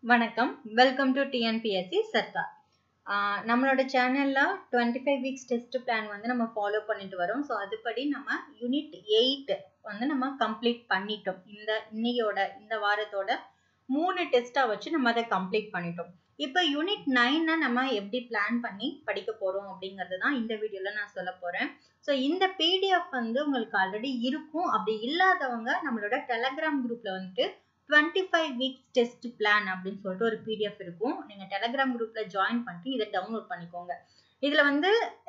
வணக்கம் welcome to TNPSC Sarkar ஆஹ் நம்மளோட சேனல்ல twenty five weeks test plan வந்து நம்ம ஃபாலோ பண்ணிட்டு வரோம் ஸோ அதுபடி நம்ம யூனிட் எயிட் வந்து நம்ம கம்ப்ளீட் பண்ணிட்டோம் இந்த இன்னையோட இந்த வாரத்தோட மூணு டெஸ்ட்டாக வச்சு நம்ம அதை கம்ப்ளீட் பண்ணிட்டோம் இப்போ யூனிட் நைனை நம்ம எப்படி பிளான் பண்ணி படிக்க போகிறோம் அப்படிங்கிறது தான் இந்த வீடியோவில் நான் சொல்ல போகிறேன் ஸோ இந்த பிடிஎஃப் வந்து உங்களுக்கு ஆல்ரெடி இருக்கும் அப்படி இல்லாதவங்க நம்மளோட டெலகிராம் குரூப்பில் வந்துட்டு twenty five weeks test plan அப்படின்னு சொல்லிட்டு ஒரு பிடிஎஃப் இருக்கும் நீங்கள் டெலகிராம் குரூப்பில் ஜாயின் பண்ணிட்டு இதை டவுன்லோட் பண்ணிக்கோங்க இதில் வந்து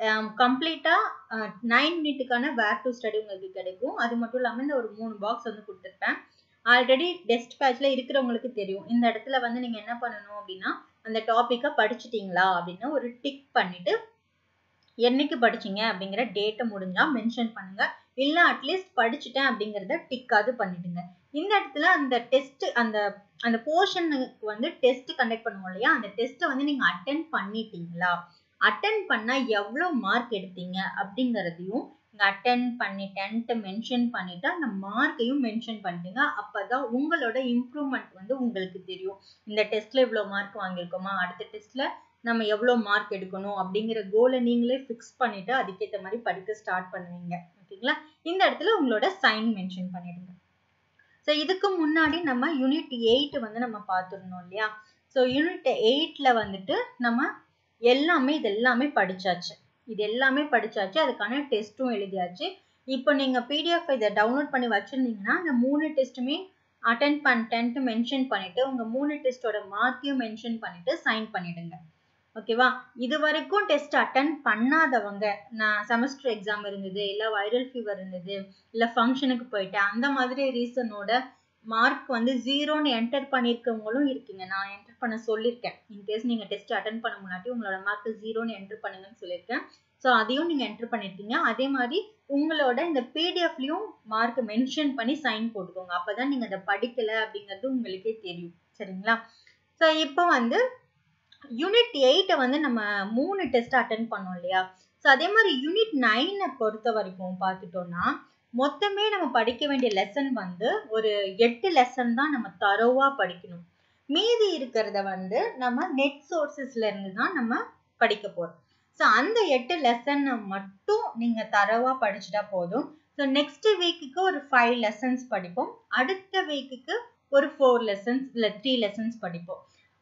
கம்ப்ளீட்டாக நைன் மினிட்டுக்கான வேர் டு ஸ்டடி உங்களுக்கு கிடைக்கும் அது மட்டும் இல்லாமல் இந்த ஒரு மூணு பாக்ஸ் வந்து கொடுத்துருப்பேன் ஆல்ரெடி டெஸ்ட் பேட்ச்ல இருக்கிறவங்களுக்கு தெரியும் இந்த இடத்துல வந்து நீங்கள் என்ன பண்ணணும் அப்படின்னா அந்த டாப்பிக்கை படிச்சிட்டிங்களா அப்படின்னு ஒரு டிக் பண்ணிட்டு என்னைக்கு படிச்சீங்க அப்படிங்கிற டேட்டை முடிஞ்சா மென்ஷன் பண்ணுங்க இல்லை அட்லீஸ்ட் படிச்சுட்டேன் அப்படிங்கிறத டிக்காது பண்ணிடுங்க இந்த இடத்துல அந்த டெஸ்ட் அந்த அந்த போர்ஷனுக்கு வந்து டெஸ்ட் கண்டக்ட் பண்ணுவோம் இல்லையா அந்த டெஸ்ட்டை வந்து நீங்கள் அட்டன் பண்ணிட்டீங்களா அட்டன் பண்ணால் எவ்வளோ மார்க் எடுத்தீங்க அப்படிங்கிறதையும் இங்கே அட்டன் பண்ணிட்டேன்ட்டு மென்ஷன் பண்ணிட்டு அந்த மார்க்கையும் மென்ஷன் பண்ணிட்டீங்க அப்பதான் உங்களோட இம்ப்ரூவ்மெண்ட் வந்து உங்களுக்கு தெரியும் இந்த டெஸ்ட்ல இவ்வளோ மார்க் வாங்கியிருக்கோமா அடுத்த டெஸ்ட்ல நம்ம எவ்வளோ மார்க் எடுக்கணும் அப்படிங்கிற கோலை நீங்களே ஃபிக்ஸ் பண்ணிட்டு அதுக்கேற்ற மாதிரி படிக்க ஸ்டார்ட் பண்ணுவீங்க ஓகேங்களா இந்த இடத்துல உங்களோட சைன் மென்ஷன் பண்ணிடுங்க ஸோ இதுக்கு முன்னாடி நம்ம யூனிட் எயிட் வந்து நம்ம பார்த்துருந்தோம் இல்லையா ஸோ யூனிட் எயிட்ல வந்துட்டு நம்ம எல்லாமே இது எல்லாமே படிச்சாச்சு இது எல்லாமே படிச்சாச்சு அதுக்கான டெஸ்ட்டும் எழுதியாச்சு இப்போ நீங்கள் பிடிஎஃப் இதை டவுன்லோட் பண்ணி வச்சுருந்தீங்கன்னா அந்த மூணு டெஸ்ட்டுமே அட்டன் பண்ணிட்டேன்ட்டு மென்ஷன் பண்ணிவிட்டு உங்கள் மூணு டெஸ்ட்டோட மார்க்கையும் மென்ஷன் பண்ணிவிட்டு சைன் பண்ணிவிடுங்க ஓகேவா இது வரைக்கும் டெஸ்ட் அட்டன் பண்ணாதவங்க நான் செமஸ்டர் எக்ஸாம் இருந்தது இல்லை வைரல் ஃபீவர் இருந்தது இல்லை ஃபங்க்ஷனுக்கு போயிட்டேன் அந்த மாதிரி ரீசனோட மார்க் வந்து ஜீரோன்னு என்டர் பண்ணியிருக்கவங்களும் இருக்கீங்க நான் என்டர் பண்ண சொல்லியிருக்கேன் இன்கேஸ் நீங்கள் டெஸ்ட் அட்டன் பண்ண முன்னாடி உங்களோட மார்க் ஜீரோன்னு என்டர் பண்ணுங்கன்னு சொல்லியிருக்கேன் ஸோ அதையும் நீங்கள் என்டர் பண்ணியிருக்கீங்க அதே மாதிரி உங்களோட இந்த பிடிஎஃப்லையும் மார்க் மென்ஷன் பண்ணி சைன் போட்டுக்கோங்க அப்போ தான் நீங்கள் அதை படிக்கலை அப்படிங்கிறது உங்களுக்கே தெரியும் சரிங்களா ஸோ இப்போ வந்து யூனிட் எயிட்டை வந்து நம்ம மூணு டெஸ்ட் அட்டன் பண்ணோம் இல்லையா ஸோ அதே மாதிரி யூனிட் நைனை பொறுத்த வரைக்கும் பார்த்துட்டோம்னா மொத்தமே நம்ம படிக்க வேண்டிய லெசன் வந்து ஒரு எட்டு லெசன் தான் நம்ம தரோவா படிக்கணும் மீதி இருக்கிறத வந்து நம்ம நெட் சோர்சஸ்ல இருந்து தான் நம்ம படிக்க போறோம் ஸோ அந்த எட்டு லெசனை மட்டும் நீங்க தரவா படிச்சுட்டா போதும் ஸோ நெக்ஸ்ட் வீக்குக்கு ஒரு ஃபைவ் லெசன்ஸ் படிப்போம் அடுத்த வீக்குக்கு ஒரு ஃபோர் லெசன்ஸ் இல்லை த்ரீ லெசன்ஸ் படிப்போம்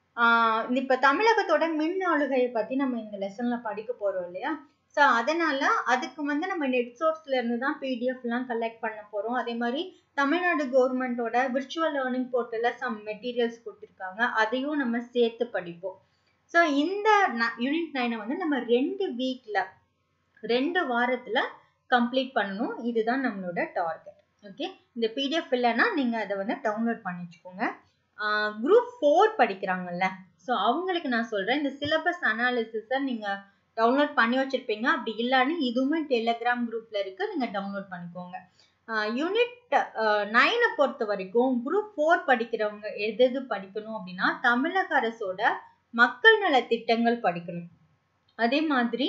இப்போ தமிழகத்தோட மின் ஆளுகையை பற்றி நம்ம இந்த லெசனில் படிக்க போகிறோம் இல்லையா ஸோ அதனால அதுக்கு வந்து நம்ம நெட் சோர்ஸ்ல இருந்து தான் பிடிஎஃப்லாம் கலெக்ட் பண்ண போகிறோம் அதே மாதிரி தமிழ்நாடு கவர்மெண்ட்டோட விர்ச்சுவல் லேர்னிங் போர்ட்டலில் சம் மெட்டீரியல்ஸ் கொடுத்துருக்காங்க அதையும் நம்ம சேர்த்து படிப்போம் ஸோ இந்த யூனிட் நைனை வந்து நம்ம ரெண்டு வீக்கில் ரெண்டு வாரத்தில் கம்ப்ளீட் பண்ணணும் இதுதான் நம்மளோட டார்கெட் ஓகே இந்த பிடிஎஃப் இல்லைன்னா நீங்கள் அதை வந்து டவுன்லோட் பண்ணி வச்சுக்கோங்க குரூப் ஃபோர் படிக்கிறாங்கல்ல ஸோ அவங்களுக்கு நான் சொல்கிறேன் இந்த சிலபஸ் அனாலிசிஸை நீங்கள் டவுன்லோட் பண்ணி வச்சுருப்பீங்க அப்படி இல்லைன்னு இதுவுமே டெலகிராம் குரூப்பில் இருக்குது நீங்கள் டவுன்லோட் பண்ணிக்கோங்க யூனிட் நைனை பொறுத்த வரைக்கும் குரூப் ஃபோர் படிக்கிறவங்க எது எது படிக்கணும் அப்படின்னா தமிழக அரசோட மக்கள் நல திட்டங்கள் படிக்கணும் அதே மாதிரி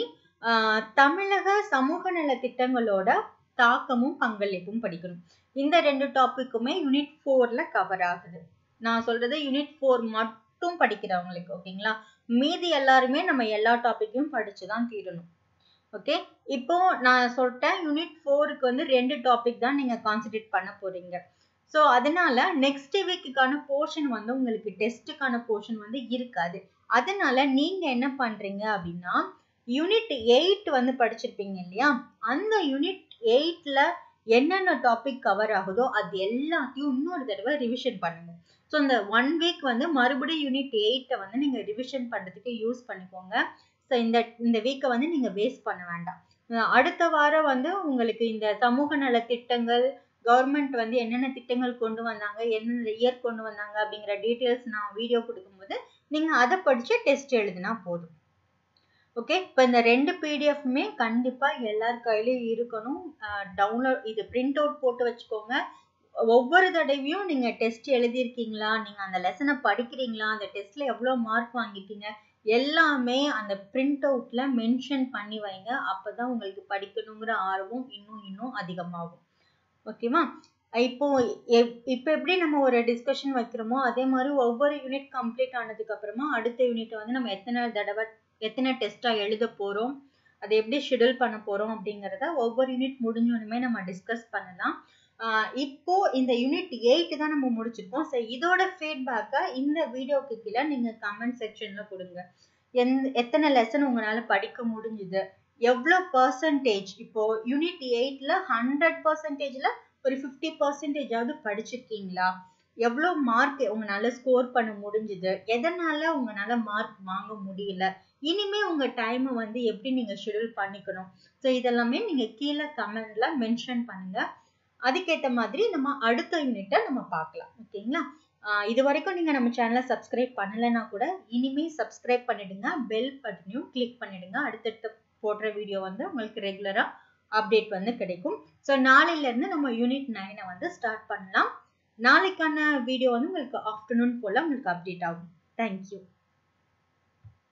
தமிழக சமூக நல திட்டங்களோட தாக்கமும் பங்களிப்பும் படிக்கணும் இந்த ரெண்டு டாப்பிக்குமே யூனிட் ஃபோர்ல கவர் ஆகுது நான் சொல்றது யூனிட் ஃபோர் மட்டும் படிக்கிறவங்களுக்கு ஓகேங்களா மீதி எல்லாருமே நம்ம எல்லா டாப்பிக்கையும் படிச்சு தான் தீரணும் ஓகே இப்போ நான் சொல்லிட்டேன் யூனிட் ஃபோருக்கு வந்து ரெண்டு டாபிக் தான் நீங்க கான்சென்ட்ரேட் பண்ண போறீங்க ஸோ அதனால நெக்ஸ்ட் வீக்குக்கான போர்ஷன் வந்து உங்களுக்கு டெஸ்ட்டுக்கான போர்ஷன் வந்து இருக்காது அதனால நீங்க என்ன பண்றீங்க அப்படின்னா யூனிட் எயிட் வந்து படிச்சிருப்பீங்க இல்லையா அந்த யூனிட் எயிட்ல என்னென்ன டாபிக் கவர் ஆகுதோ அது எல்லாத்தையும் இன்னொரு தடவை ரிவிஷன் பண்ணுங்க ஸோ இந்த ஒன் வீக் வந்து மறுபடியும் யூனிட் எயிட்டை வந்து நீங்கள் ரிவிஷன் பண்ணுறதுக்கு யூஸ் பண்ணிக்கோங்க ஸோ இந்த இந்த வீக்கை வந்து நீங்கள் வேஸ்ட் பண்ண வேண்டாம் அடுத்த வாரம் வந்து உங்களுக்கு இந்த சமூக நல திட்டங்கள் கவர்மெண்ட் வந்து என்னென்ன திட்டங்கள் கொண்டு வந்தாங்க என்னென்ன இயர் கொண்டு வந்தாங்க அப்படிங்கிற டீட்டெயில்ஸ் நான் வீடியோ கொடுக்கும்போது நீங்கள் அதை படித்து டெஸ்ட் எழுதினா போதும் ஓகே இப்போ இந்த ரெண்டு பிடிஎஃப்மே கண்டிப்பாக எல்லார் கையிலையும் இருக்கணும் டவுன்லோட் இது பிரிண்ட் அவுட் போட்டு வச்சுக்கோங்க ஒவ்வொரு தடவையும் நீங்கள் டெஸ்ட் எழுதியிருக்கீங்களா நீங்கள் அந்த லெசனை படிக்கிறீங்களா அந்த டெஸ்ட்டில் எவ்வளோ மார்க் வாங்கிட்டீங்க எல்லாமே அந்த பிரிண்ட் அவுட்டில் மென்ஷன் பண்ணி வைங்க அப்போ தான் உங்களுக்கு படிக்கணுங்கிற ஆர்வம் இன்னும் இன்னும் அதிகமாகும் ஓகேவா இப்போ எப்- இப்போ எப்படி நம்ம ஒரு டிஸ்கஷன் வைக்கிறோமோ அதே மாதிரி ஒவ்வொரு யூனிட் கம்ப்ளீட் ஆனதுக்கு அப்புறமா அடுத்த யூனிட் வந்து நம்ம எத்தனை தடவை எத்தனை டெஸ்டா எழுத போறோம் அதை எப்படி ஷெடியூல் பண்ண போறோம் அப்படிங்கறத ஒவ்வொரு யூனிட் முடிஞ்சோனுமே நம்ம டிஸ்கஸ் பண்ணலாம் ஆஹ் இப்போ இந்த யூனிட் எயிட் தான் நம்ம முடிச்சிருக்கோம் ஸோ இதோட ஃபீட்பேக்கை இந்த வீடியோக்கு கீழே நீங்க கமெண்ட் செக்ஷன்ல கொடுங்க எந்த எத்தனை லெசன் உங்களால படிக்க முடிஞ்சுது எவ்வளோ பர்சன்டேஜ் இப்போ யூனிட் எயிட்ல ஹண்ட்ரட் பர்சன்டேஜ்ல ஒரு ஃபிஃப்டி பர்சன்டேஜாவது படிச்சிருக்கீங்களா எவ்வளோ மார்க் உங்களால ஸ்கோர் பண்ண முடிஞ்சுது எதனால உங்களால மார்க் வாங்க முடியல இனிமே உங்க டைமை வந்து எப்படி நீங்க ஷெடியூல் பண்ணிக்கணும் ஸோ இதெல்லாமே நீங்க கீழே கமெண்ட்ல மென்ஷன் பண்ணுங்க அதுக்கேற்ற மாதிரி நம்ம அடுத்த யூனிட்டை நம்ம பார்க்கலாம் ஓகேங்களா ஆஹ் இது வரைக்கும் நீங்க நம்ம சேனலை சப்ஸ்கிரைப் பண்ணலைன்னா கூட இனிமே சப்ஸ்கிரைப் பண்ணிடுங்க பெல் பட்டனையும் கிளிக் பண்ணிடுங்க அடுத்தடுத்த போடுற வீடியோ வந்து உங்களுக்கு ரெகுலரா அப்டேட் வந்து கிடைக்கும் ஸோ நாளையில இருந்து நம்ம யூனிட் நைனை வந்து ஸ்டார்ட் பண்ணலாம் நாளைக்கான வீடியோ வந்து உங்களுக்கு ஆஃப்டர்நூன் போல உங்களுக்கு அப்டேட் ஆகும் தேங்க்யூ